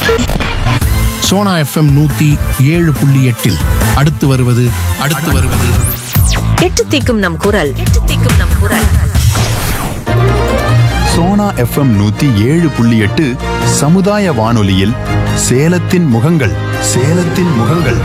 Sona FM நூத்தி ஏழு புள்ளி எட்டில் அடுத்து வருவது அடுத்து வருவது எட்டு தீக்கும் நம் குரல் எட்டு தீக்கும் நம் குரல் சோனா எஃப்எம் நூத்தி ஏழு புள்ளி எட்டு சமுதாய வானொலியில் சேலத்தின் முகங்கள் சேலத்தின் முகங்கள்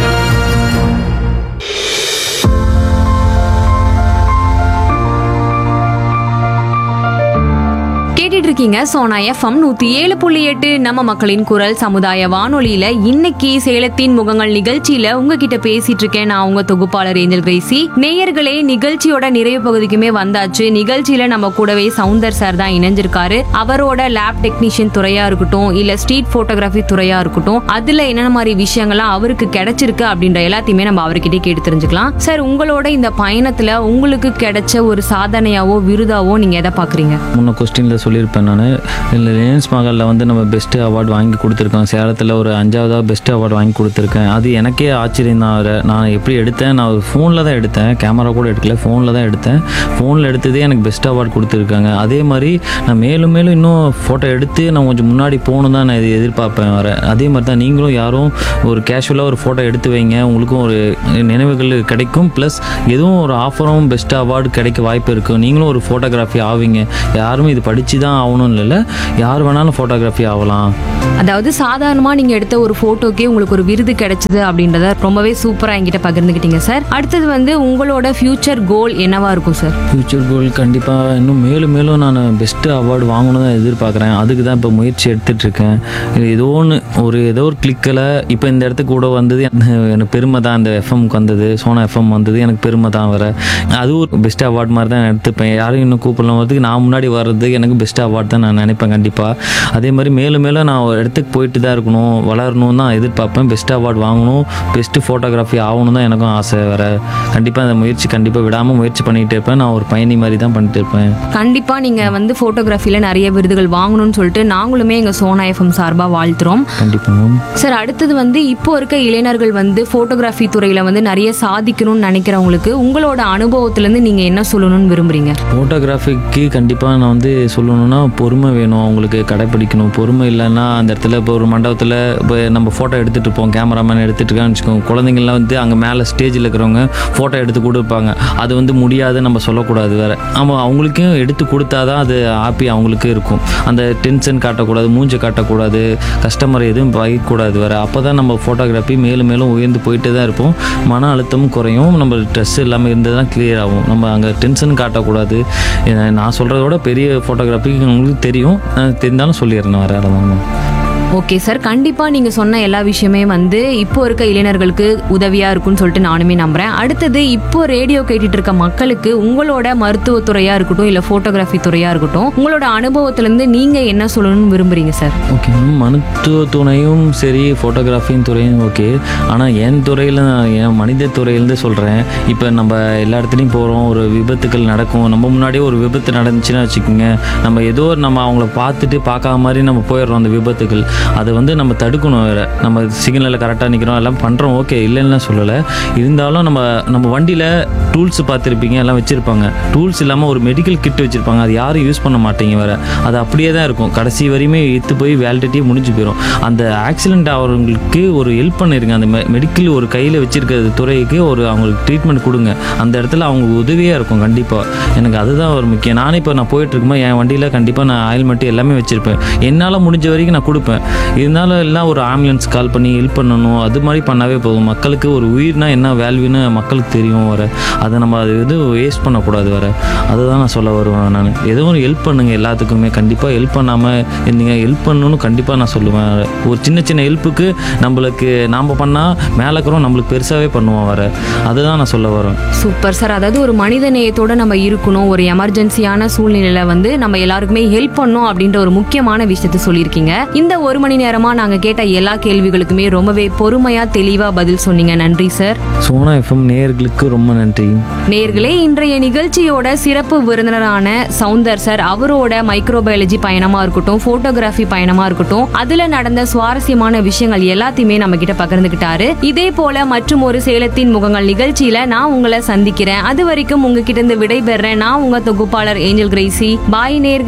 கேட்டுட்டு இருக்கீங்க சோனா எஃப்எம் நூத்தி ஏழு புள்ளி எட்டு நம்ம மக்களின் குரல் சமுதாய வானொலியில இன்னைக்கு சேலத்தின் முகங்கள் நிகழ்ச்சியில உங்ககிட்ட பேசிட்டு இருக்கேன் நான் உங்க தொகுப்பாளர் ஏஞ்சல் கிரேசி நேயர்களே நிகழ்ச்சியோட நிறைவு பகுதிக்குமே வந்தாச்சு நிகழ்ச்சியில நம்ம கூடவே சவுந்தர் சார் தான் இணைஞ்சிருக்காரு அவரோட லேப் டெக்னீஷியன் துறையா இருக்கட்டும் இல்ல ஸ்ட்ரீட் போட்டோகிராஃபி துறையா இருக்கட்டும் அதுல என்னென்ன மாதிரி விஷயங்கள்லாம் அவருக்கு கிடைச்சிருக்கு அப்படின்ற எல்லாத்தையுமே நம்ம அவர்கிட்ட கேட்டு தெரிஞ்சுக்கலாம் சார் உங்களோட இந்த பயணத்துல உங்களுக்கு கிடைச்ச ஒரு சாதனையாவோ விருதாவோ நீங்க எதை பாக்குறீங்க முன்ன கொஸ்டினில் சொல்லியிருப்பேன் நான் இல்லை ரிலையன்ஸ் மகளில் வந்து நம்ம பெஸ்ட்டு அவார்டு வாங்கி கொடுத்துருக்கோம் சேலத்தில் ஒரு அஞ்சாவதாக பெஸ்ட் அவார்டு வாங்கி கொடுத்துருக்கேன் அது எனக்கே ஆச்சரியம் தான் வேறு நான் எப்படி எடுத்தேன் நான் ஃபோனில் தான் எடுத்தேன் கேமரா கூட எடுக்கல ஃபோனில் தான் எடுத்தேன் ஃபோனில் எடுத்ததே எனக்கு பெஸ்ட் அவார்டு கொடுத்துருக்காங்க அதே மாதிரி நான் மேலும் மேலும் இன்னும் ஃபோட்டோ எடுத்து நான் கொஞ்சம் முன்னாடி போகணும் தான் நான் இது எதிர்பார்ப்பேன் வர அதே மாதிரி தான் நீங்களும் யாரும் ஒரு கேஷுவலாக ஒரு ஃபோட்டோ எடுத்து வைங்க உங்களுக்கும் ஒரு நினைவுகள் கிடைக்கும் ப்ளஸ் எதுவும் ஒரு ஆஃபரும் பெஸ்ட் அவார்டு கிடைக்க வாய்ப்பு இருக்கும் நீங்களும் ஒரு ஃபோட்டோகிராஃபி ஆவீங்க யாரும் இது படித்து தான் ஆகணும் இல்லை யார் வேணாலும் ஃபோட்டோகிராஃபி ஆகலாம் அதாவது சாதாரணமா நீங்க எடுத்த ஒரு போட்டோக்கே உங்களுக்கு ஒரு விருது கிடைச்சது அப்படின்றத ரொம்பவே சூப்பரா என்கிட்ட பகிர்ந்துக்கிட்டீங்க சார் அடுத்தது வந்து உங்களோட ஃபியூச்சர் கோல் என்னவா இருக்கும் சார் ஃப்யூச்சர் கோல் கண்டிப்பாக இன்னும் மேலும் மேலும் நான் பெஸ்ட்டு அவார்டு வாங்கணும் தான் எதிர்பார்க்குறேன் அதுக்கு தான் இப்போ முயற்சி எடுத்துட்டு இருக்கேன் இது ஏதோ ஒன்று ஒரு ஏதோ ஒரு கிளிக்கில் இப்போ இந்த இடத்துக்கு கூட வந்தது எனக்கு எனக்கு பெருமை தான் இந்த எஃப்எம்க்கு வந்தது சோனா எஃப்எம் வந்தது எனக்கு பெருமை தான் வர அதுவும் ஒரு பெஸ்ட் அவார்டு மாதிரி தான் நான் எடுத்துப்பேன் யாரும் இன்னும் கூப்பிடலாம் வரதுக்கு நான் முன்னாடி வர்றது எனக்கு பெஸ்ட் அவார்டு தான் நான் நினைப்பேன் கண்டிப்பாக அதே மாதிரி மேலும் மேலும் நான் ஒரு இடத்துக்கு போயிட்டு தான் இருக்கணும் வளரணும் தான் எதிர்பார்ப்பேன் பெஸ்ட் அவார்டு வாங்கணும் பெஸ்ட்டு ஃபோட்டோகிராஃபி ஆகணும் தான் எனக்கும் ஆசை வேறு கண்டிப்பாக அந்த முயற்சி கண்டிப்பாக விடாமல் முயற்சி பண்ணிகிட்டே இருப்பேன் நான் ஒரு பயணி மாதிரி தான் பண்ணிட்டு இருப்பேன் கண்டிப்பா நீங்க வந்து போட்டோகிராஃபில நிறைய விருதுகள் வாங்கணும்னு சொல்லிட்டு நாங்களுமே எங்க சோனா எஃப்எம் சார்பா வாழ்த்துறோம் கண்டிப்பாக மேம் சார் அடுத்தது வந்து இப்போ இருக்க இளைஞர்கள் வந்து போட்டோகிராஃபி துறையில வந்து நிறைய சாதிக்கணும்னு நினைக்கிறவங்களுக்கு உங்களோட அனுபவத்துல இருந்து நீங்க என்ன சொல்லணும்னு விரும்புறீங்க ஃபோட்டோகிராஃபிக்கு கண்டிப்பாக நான் வந்து சொல்லணும்னா பொறுமை வேணும் அவங்களுக்கு கடைப்பிடிக்கணும் பொறுமை இல்லைன்னா அந்த இடத்துல இப்போ ஒரு மண்டபத்தில் இப்போ நம்ம ஃபோட்டோ எடுத்துகிட்டு இருப்போம் கேமராமேன் எடுத்துகிட்டு இருக்கான்னு வச்சுக்கோங்க குழந்தைங்கள்லாம் வந்து அங்கே மேலே ஸ்டேஜில் இருக்கிறவங்க ஃபோட்டோ எடுத்து கொடுப்பாங்க அது வந்து முடியாது நம்ம சொல்லக்கூடாது வேறு ஆமாம் அவங்களுக்கும் எடுத்து கொடுத்தா தான் அது ஹாப்பி அவங்களுக்கு இருக்கும் அந்த டென்ஷன் காட்டக்கூடாது மூஞ்சை காட்டக்கூடாது கஸ்டமர் எதுவும் வைக்கக்கூடாது வேறு அப்போ தான் நம்ம ஃபோட்டோகிராஃபி மேலும் மேலும் உயர்ந்து போயிட்டே தான் இருப்போம் மன அழுத்தமும் குறையும் நம்ம ஸ்ட்ரெஸ் இல்லாமல் இருந்தது தான் கிளியர் ஆகும் நம்ம அங்கே டென்ஷன் காட்டக்கூடாது ஏன்னா, நான் சொல்கிறத விட பெரிய ஃபோட்டோகிராஃபி உங்களுக்கு தெரியும் நான் தெரிந்தாலும் சொல்லிடுறேன் வேறு அதான் ஓகே சார் கண்டிப்பா நீங்க சொன்ன எல்லா விஷயமே வந்து இப்போ இருக்க இளைஞர்களுக்கு உதவியா இருக்கும்னு சொல்லிட்டு நானுமே நம்புறேன் அடுத்தது இப்போ ரேடியோ கேட்டுட்டு இருக்க மக்களுக்கு உங்களோட மருத்துவத்துறையா இருக்கட்டும் இல்ல போட்டோகிராஃபி துறையா இருக்கட்டும் உங்களோட அனுபவத்துல இருந்து நீங்க என்ன சொல்லணும்னு விரும்புறீங்க சார் ஓகே மேம் மருத்துவ துறையும் சரி ஃபோட்டோகிராஃபியும் துறையும் ஓகே ஆனால் என் துறையில் நான் என் மனித துறையிலேருந்து சொல்கிறேன் இப்போ நம்ம எல்லா இடத்துலையும் போகிறோம் ஒரு விபத்துக்கள் நடக்கும் நம்ம முன்னாடியே ஒரு விபத்து நடந்துச்சுன்னா வச்சுக்கோங்க நம்ம ஏதோ ஒரு நம்ம அவங்கள பார்த்துட்டு பார்க்காத மாதிரி நம்ம போயிடுறோம் அந்த விபத்துக்கள் அதை வந்து நம்ம தடுக்கணும் வேறு நம்ம சிக்னலில் கரெக்டாக நிற்கிறோம் எல்லாம் பண்ணுறோம் ஓகே இல்லைன்னு சொல்லலை இருந்தாலும் நம்ம நம்ம வண்டியில் டூல்ஸ் பார்த்துருப்பீங்க எல்லாம் வச்சுருப்பாங்க டூல்ஸ் இல்லாமல் ஒரு மெடிக்கல் கிட் வச்சுருப்பாங்க அது யாரும் யூஸ் பண்ண மாட்டீங்க வேறு அது அப்படியே தான் இருக்கும் கடைசி வரையுமே இத்து போய் வேலிடிட்டியே முடிஞ்சு போயிடும் அந்த ஆக்சிடென்ட் ஆகிறவங்களுக்கு ஒரு ஹெல்ப் பண்ணிருங்க அந்த மெடிக்கல் ஒரு கையில் வச்சிருக்கிறது துறைக்கு ஒரு அவங்களுக்கு ட்ரீட்மெண்ட் கொடுங்க அந்த இடத்துல அவங்களுக்கு உதவியாக இருக்கும் கண்டிப்பாக எனக்கு அதுதான் ஒரு முக்கியம் நானே இப்போ நான் போயிட்டு இருக்கும்போது என் வண்டியில் கண்டிப்பாக நான் ஆயில் மட்டும் எல்லாமே வச்சுருப்பேன் என்னால் முடிஞ்ச வரைக்கும் நான் கொடுப்பேன் இருந்தாலும் எல்லாம் ஒரு ஆம்புலன்ஸ் கால் பண்ணி ஹெல்ப் பண்ணணும் அது மாதிரி பண்ணாவே போதும் மக்களுக்கு ஒரு உயிர்னா என்ன வேல்யூன்னு மக்களுக்கு தெரியும் வர அதை நம்ம அது இது வேஸ்ட் பண்ணக்கூடாது வர அதுதான் நான் சொல்ல வருவேன் நான் ஏதோ ஒரு ஹெல்ப் பண்ணுங்க எல்லாத்துக்குமே கண்டிப்பாக ஹெல்ப் பண்ணாமல் நீங்கள் ஹெல்ப் பண்ணணும்னு கண்டிப்பாக நான் சொல்லுவேன் ஒரு சின்ன சின்ன ஹெல்ப்புக்கு நம்மளுக்கு நாம் பண்ணால் மேலே இருக்கிறோம் நம்மளுக்கு பெருசாகவே பண்ணுவோம் வர அதுதான் நான் சொல்ல வரேன் சூப்பர் சார் அதாவது ஒரு மனித நேயத்தோட நம்ம இருக்கணும் ஒரு எமர்ஜென்சியான சூழ்நிலையில வந்து நம்ம எல்லாருக்குமே ஹெல்ப் பண்ணணும் அப்படின்ற ஒரு முக்கியமான விஷயத்த சொல்லியிருக்கீங்க இந்த ஒரு மணி நேரமா நாங்க கேட்ட எல்லா கேள்விகளுக்குமே ரொம்பவே பொறுமையா தெளிவா பதில் சொன்னீங்க நன்றி சார் சோனா எஃப்எம் நேயர்களுக்கு ரொம்ப நன்றி நேர்களே இன்றைய நிகழ்ச்சியோட சிறப்பு விருந்தினரான சவுந்தர் சார் அவரோட மைக்ரோபயாலஜி பயணமா இருக்கட்டும் போட்டோகிராஃபி பயணமா இருக்கட்டும் அதுல நடந்த சுவாரஸ்யமான விஷயங்கள் எல்லாத்தையுமே நம்ம கிட்ட பகிர்ந்துகிட்டாரு இதே போல மற்றும் ஒரு சேலத்தின் முகங்கள் நிகழ்ச்சியில நான் உங்களை சந்திக்கிறேன் அது வரைக்கும் உங்ககிட்ட இருந்து விடைபெறேன் நான் உங்க தொகுப்பாளர் ஏஞ்சல் கிரேசி பாய் நேர்கள்